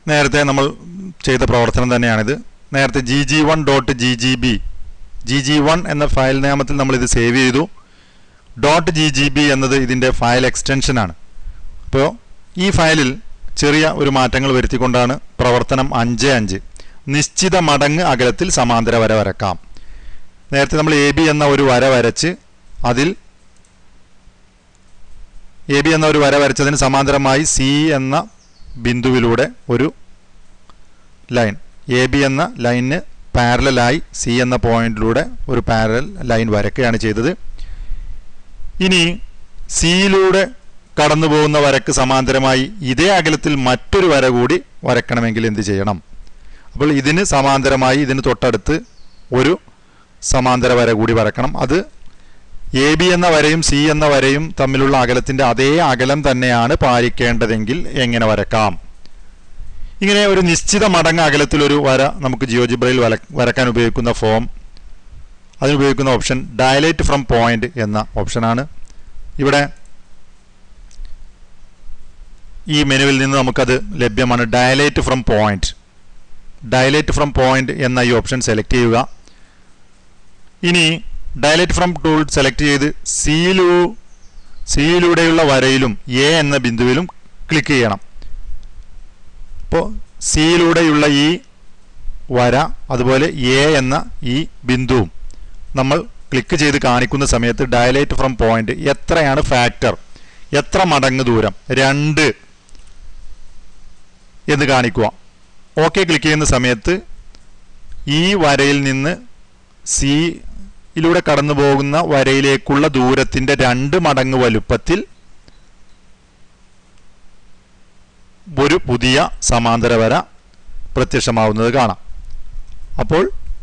നേരത്തെ നമ്മൾ ചെയ്ത പ്രവർത്തനം തന്നെയാണിത് നേരത്തെ G G one dot G G B G G one എന്ന ഫയൽ നാമത്തിൽ നമ്മൾ ഇത് സേവ് ചെയ്തു ഡോട്ട് ജി ജി ബി എന്നത് ഇതിൻ്റെ ഫയൽ എക്സ്റ്റൻഷനാണ് അപ്പോൾ ഈ ഫയലിൽ ചെറിയ ഒരു മാറ്റങ്ങൾ വരുത്തിക്കൊണ്ടാണ് പ്രവർത്തനം അഞ്ച് അഞ്ച് നിശ്ചിത മടങ്ങ് അകലത്തിൽ സമാന്തര വര വരക്കാം നേരത്തെ നമ്മൾ എ ബി എന്ന ഒരു വര വരച്ച് അതിൽ എ ബി എന്ന ഒരു വര വരച്ചതിന് സമാന്തരമായി സി എന്ന ബിന്ദുവിലൂടെ ഒരു ലൈൻ എ ബി എന്ന ലൈനിന് പാരലായി സി എന്ന പോയിന്റിലൂടെ ഒരു പാരലൽ ലൈൻ വരയ്ക്കുകയാണ് ചെയ്തത് ഇനി സിയിലൂടെ കടന്നു പോകുന്ന വരക്ക് സമാന്തരമായി ഇതേ അകലത്തിൽ മറ്റൊരു വര കൂടി വരക്കണമെങ്കിൽ എന്ത് ചെയ്യണം അപ്പോൾ ഇതിന് സമാന്തരമായി ഇതിന് തൊട്ടടുത്ത് ഒരു സമാന്തര വര കൂടി വരക്കണം അത് എ ബി എന്ന വരയും സി എന്ന വരയും തമ്മിലുള്ള അകലത്തിൻ്റെ അതേ അകലം തന്നെയാണ് പാലിക്കേണ്ടതെങ്കിൽ എങ്ങനെ വരക്കാം ഇങ്ങനെ ഒരു നിശ്ചിത മടങ്ങ് അകലത്തിലൊരു വര നമുക്ക് ജിയോജിബ്രയിൽ വര വരക്കാൻ ഉപയോഗിക്കുന്ന ഫോം അതിനുപയോഗിക്കുന്ന ഓപ്ഷൻ ഡയലേറ്റ് ഫ്രം പോയിന്റ് എന്ന ഓപ്ഷനാണ് ഇവിടെ ഈ മെനുവിൽ നിന്ന് നമുക്കത് ലഭ്യമാണ് dilate from point dilate from point എന്ന ഈ ഓപ്ഷൻ സെലക്ട് ചെയ്യുക ഇനി ഡയലേറ്റ് ഫ്രം ടൂൾ സെലക്ട് ചെയ്ത് സിയിലൂ സിയിലൂടെയുള്ള വരയിലും എ എന്ന ബിന്ദുവിലും ക്ലിക്ക് ചെയ്യണം അപ്പോൾ സിയിലൂടെയുള്ള ഈ വര അതുപോലെ എ എന്ന ഈ ബിന്ദുവും നമ്മൾ ക്ലിക്ക് ചെയ്ത് കാണിക്കുന്ന സമയത്ത് ഡയലേറ്റ് ഫ്രം പോയിന്റ് എത്രയാണ് ഫാക്ടർ എത്ര മടങ്ങ് ദൂരം രണ്ട് എന്ന് കാണിക്കുക ഓക്കെ ക്ലിക്ക് ചെയ്യുന്ന സമയത്ത് ഈ വരയിൽ നിന്ന് സിയിലൂടെ കടന്നു പോകുന്ന വരയിലേക്കുള്ള ദൂരത്തിൻ്റെ രണ്ട് മടങ്ങ് വലുപ്പത്തിൽ ഒരു പുതിയ സമാന്തര വര പ്രത്യക്ഷമാവുന്നത് കാണാം അപ്പോൾ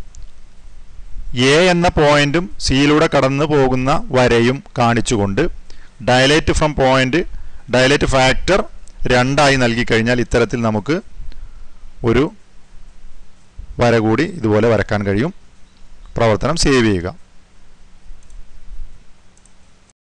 എ എന്ന പോയിന്റും സിയിലൂടെ കടന്നു പോകുന്ന വരയും കാണിച്ചുകൊണ്ട് dilate from point dilate factor രണ്ടായി നൽകി കഴിഞ്ഞാൽ ഇത്തരത്തിൽ നമുക്ക് ഒരു വര കൂടി ഇതുപോലെ വരക്കാൻ കഴിയും പ്രവർത്തനം സേവ് ചെയ്യുക